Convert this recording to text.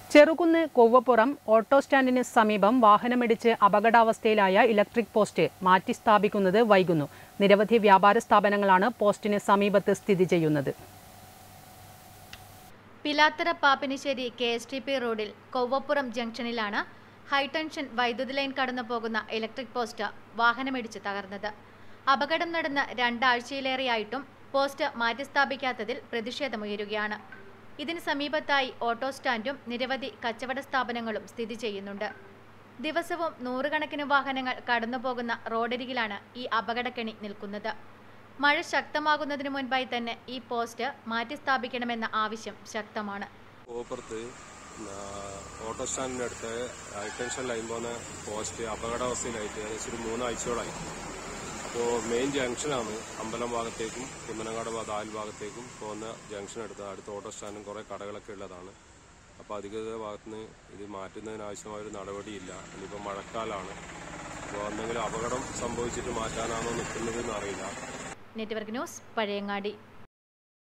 Cherukunnu കൊവ്വപ്പുറം auto സ്റ്റാൻഡിന് സമീപം വാഹനമിടിച്ച് അപകടാവസ്ഥയിലായ electric post മാറ്റി സ്ഥാപിക്കുന്നത് വൈകുന്നു നിരവധി വ്യാപാര സ്ഥാപനങ്ങളാണ് പോസ്റ്റിന് സമീപത്ത് സ്ഥിതി ചെയ്യുന്നത് Pilathara Pappinissery K S T P റോഡിൽ കൊവ്വപ്പുറം ജംഗ്ഷനിലാണ് ഹൈടെൻഷൻ വൈദ്യുതി ലൈൻ കടന്നു പോകുന്ന ഇലക്ട്രിക് പോസ്റ്റ് വാഹനമിടിച്ച് തകർന്നത് അപകടം നടന്ന രണ്ടാഴ്ചയിലേറെയായിട്ടും പോസ്റ്റ് മാറ്റിസ്ഥാപിക്കാത്തതിൽ പ്രതിഷേധമുയരുകയാണ് ഇതിന് സമീപത്തായി ഓട്ടോ സ്റ്റാൻഡും നിരവധി കച്ചവട സ്ഥാപനങ്ങളും സ്ഥിതി ചെയ്യുന്നുണ്ട് ദിവസവും നൂറുകണക്കിന് വാഹനങ്ങൾ കടന്നുപോകുന്ന റോഡരികിലാണ് ഈ അപകടക്കെണി നിൽക്കുന്നത് മഴ ശക്തമാകുന്നതിനു മുൻപായി തന്നെ ഈ പോസ്റ്റ് മാറ്റിസ്ഥാപിക്കണമെന്ന ആവശ്യം ശക്തമാണ് കോപ്പുറത്ത് ഓട്ടോ സ്റ്റാൻഡിൻ്റെ അടുത്ത് ഹൈടെൻഷൻ ലൈൻ പോകുന്ന പോസ്റ്റ് അപകടാവസ്ഥയിലായിട്ട് ഏകദേശം ഒരു മൂന്നാഴ്ചയോളായി അപ്പോൾ മെയിൻ ജംഗ്ഷനാണ് അമ്പലം ഭാഗത്തേക്കും കുന്നനങ്ങാട് ഭാഗം ആൽ ഭാഗത്തേക്കും പോകുന്ന ജംഗ്ഷൻ എടുത്ത് അടുത്ത ഓട്ടോ സ്റ്റാൻഡും കുറേ കടകളൊക്കെ ഉള്ളതാണ് അപ്പോൾ അധികൃതരുടെ ഭാഗത്തുനിന്ന് ഇത് മാറ്റുന്നതിന് ആവശ്യമായ ഒരു നടപടിയില്ല ഇനിയിപ്പോൾ മഴക്കാലമാണ് അപ്പോൾ എന്തെങ്കിലും അപകടം സംഭവിച്ചിട്ട് മാറ്റാനാണോ നിൽക്കുന്നതെന്ന് അറിയില്ല നെറ്റ്വർക്ക് ന്യൂസ് പഴയങ്ങാടി